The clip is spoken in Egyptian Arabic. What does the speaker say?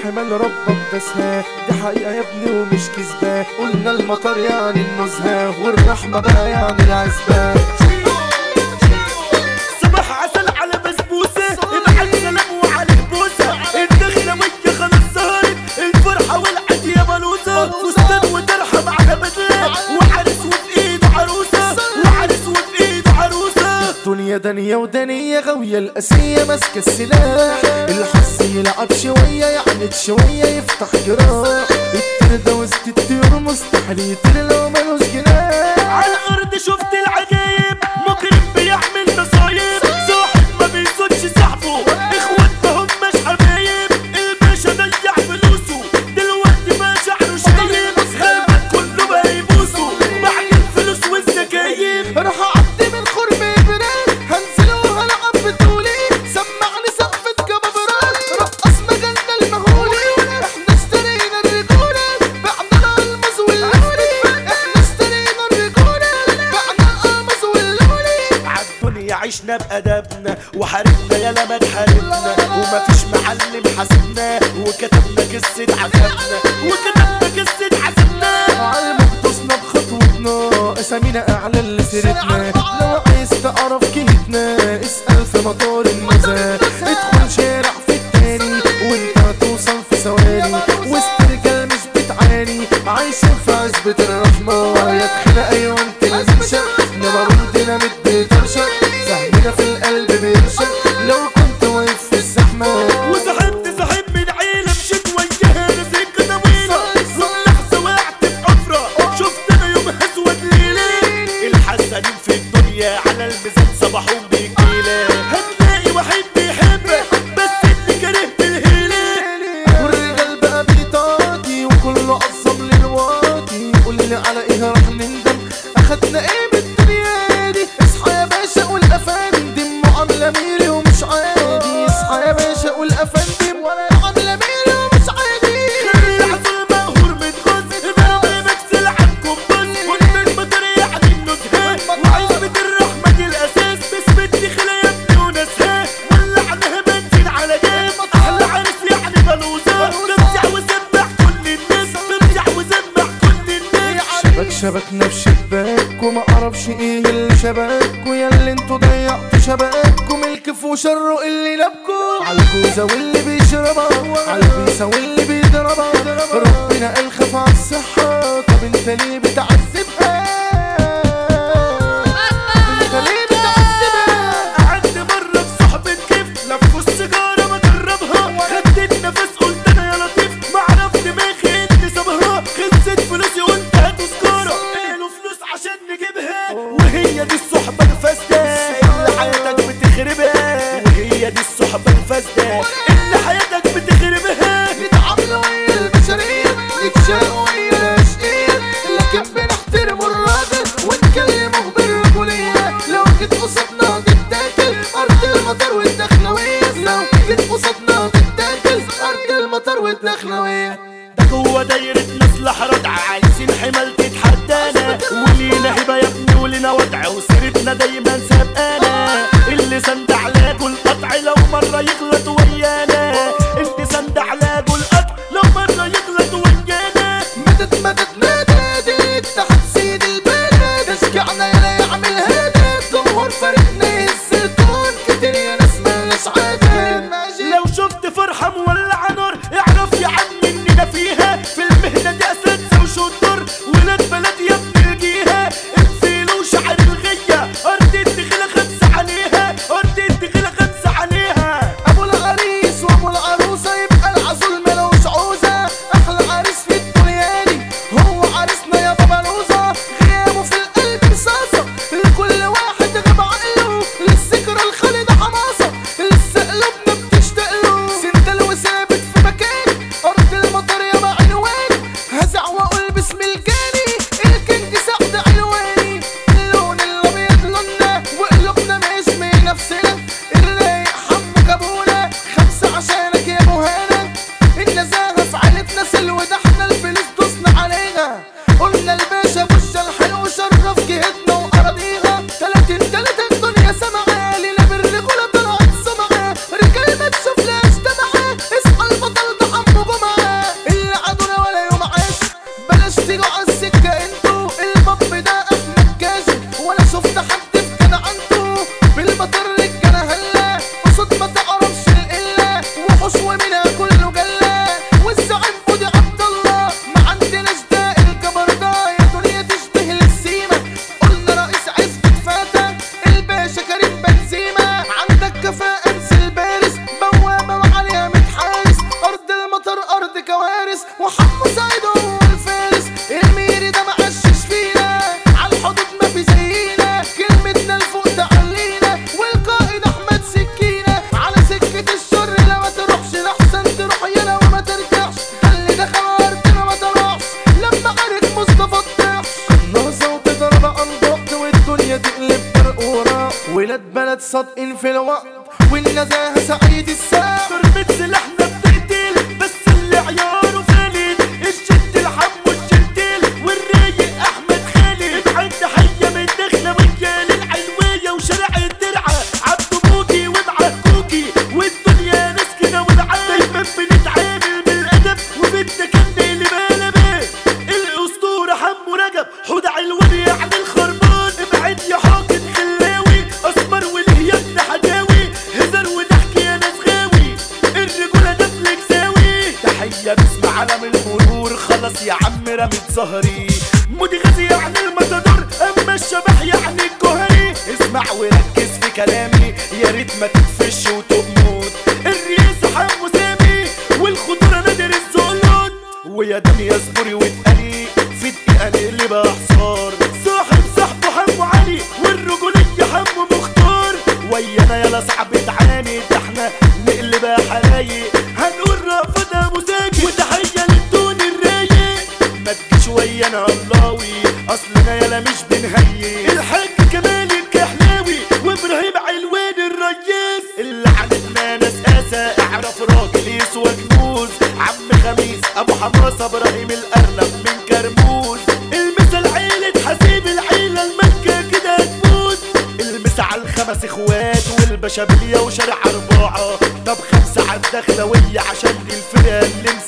الحمال ربك دسها دي حقيقة يا ابني ومش كذبة قلنا المطر يعني النزهة والرحمة بقى يعني العزبة صباح عسل على بسبوسة ابعت سلام وعليه بوسة الدخلة ويا خلاص ظهرت الفرحة والعد يا بلوزة فستان وطرحة معاها بدلة وعرس وفي ايده عروسة وعرس وفي ايده عروسة الدنيا دنيا ودنيا غاوية القاسية ماسكة السلاح الحظ يلعب شوية يعند شوية يفتح جراح التير ده وسط الطيور مستحيل يطير لو ملوش جناح على الارض شفت العجايب مجرم بيعمل مصايب صاحب ما بيصونش صاحبه اخوات ما هماش حبايب الباشا ضيع فلوسه دلوقتي ما شعره شايب غالبا كله بقى يبوسه بعد الفلوس والزكايب راح اعدي من خرم براد هنزل وهلعب بطولي سمعني سقفة كبابرات رقص مجالنا المغولي احنا اشترينا الرجولة بعنا الالماس واللولي احنا اشترينا الرجولة بعنا الالماس واللولي عالدنيا عشنا بأدبنا وحاربنا يالا ما تحاربنا ومفيش معلم حاسبنا وكتبنا قصة عذابنا وكتبنا قصة عذابنا عالمقتصنا بخطوتنا اسامينا اعلى اللي سيرتنا لو عايز تعرف كيتنا اسأل في مطار النزاهة ادخل شارع في التاني وانت هتوصل في ثواني وسط رجال مش بتعاني عايشين في عزبة الرحمة يا تخيل ايوه انت الانشا انما بردنا متبترشا سهمنا في القلب بيرشا لو كنت واقف في الزحمة وصاحبت صاحب من عيلة مشيت وياها نسيت طويلة لحظة وقعت في حفرة شفت انا يوم اسود ليلة الحسنين في الدنيا على الميزان صباحهم بيجيلة هتلاقي واحد بيحبك بس اللي كاره بالهيلة والرجال بقى بيطاطي وكله عصم للواطي قول لي على ايه راح نندم اخدنا ايه من الدنيا دي اصحى يا باشا قول افندم معامله ميري ومش عادي اصحى يا باشا قول افندم معامله ميري ومش عادي العسل مقهور متغز ضرب مكسل عنكم بس وانت المطر يعني النزهة وعزبة الرحمة دي الأساس بسمة خلا يا ابني وناسها ولعناها بنزين على جيب أحلى عرس يعني بلوزة تمسح وسمح كل الناس تمسح وسمح كل الناس شبك شبكنا في شباك وما اعرفش ايه اللي شبك ويا اللي انتوا ضيعتوا شبككم الكف وشره اللي نبكوا عالجوزة واللي بيشربها عالبيسة واللي بيضربها ربنا قال خاف على الصحة طب انت ليه بتعذبها انت ليه بتعذبها قعدت مرة في صحبة كيف لفوا السيجارة ما جربها خدت النفس قلت انا يا لطيف ما عرفت دماغي اللي سابها خلصت فلوسي قلت هاتوا سجارة قالوا فلوس عشان نجيبها وهي دي الصحبة الفاسدة اللي حياتك بتخربها وهي دي الصحبة الفاسدة اللي حياتك بتخربها نتعاملوا ويا البشرية نتشاقوا ويا الاشقية لكن بنحترم الراجل ونكلمه بالرجولية لو جيت قصادنا تتاكل أرض المطر والدخلوية لو جيت قصادنا تتاكل أرض المطر والدخلوية ده جوه دايرة مصلحة ردع عايزين حمال تتحدانا ولينا هبة يا ابني ولينا وضع وسيرتنا دايما سابقانا اللي سند علاجه القطع لو مرة يغلط ويانا اللي سند علاجه القطع لو مرة يغلط ويانا مدد مدد مدد تحت سيد البلد اشجعنا يلا يعمل هدف جمهور فريقنا الزيتون كتير يا ناس مالناش عدد لو شفت فرحة مولعة نار اعرف يا عم اننا فيها في المهنة صادقين في الوقت والنزاهة سعيد الساعة ضربة سلاحنا بتقتل بس اللي عياره فالت الشد الحم والشديل والرايق احمد خالد ابعد تحية من دخلوية للعلوية وشارع الدرعة عبده موجي ومعاه كوكي والدنيا ناس كده ودعاء دايما بنتعامل بالادب وبالتكني اللي بقلبه الاسطورة حمو رجب حود علوان يعني الخربان ابعد يا حاكم خلاوي اسمر والهيام حجاوي هزار وضحك يا ناس غاوي الرجولة دفلك ساوي تحية باسم علم المرور خلاص يا عم رمت ظهري مودي غازي يعني المتدور اما الشبح يعني الجوهري اسمع وركز في كلامي يا ريت ما تتفش وتموت الرئيس حمو سامي والخطورة نادر الزولون ويا دم يصبري واتقلي في الدقيقة نقلب حصار صاحب صاحبه حمو علي والرجولية حمو مختار ويانا يلا صعب تعاني ده احنا نقلبها حرايق هنقول رافضها مساجد وتحية للدون الرايق ما تجيش ويانا اللهوي اصلنا يلا مش بنهيئ الحاج كمال الكحلاوي وابراهيم علوان الريس اللي عندنا ناس اسى اعرف راجل يسوى كنوز عم خميس ابو حماسه ابراهيم الارنب من كرموز المثل عيلة حسيب العيلة المكة كده تفوت المس على الخمس اخوات والبشابلية وشارع اربعة طب خمسة على الدخلوية عشان دي الفرقة اللي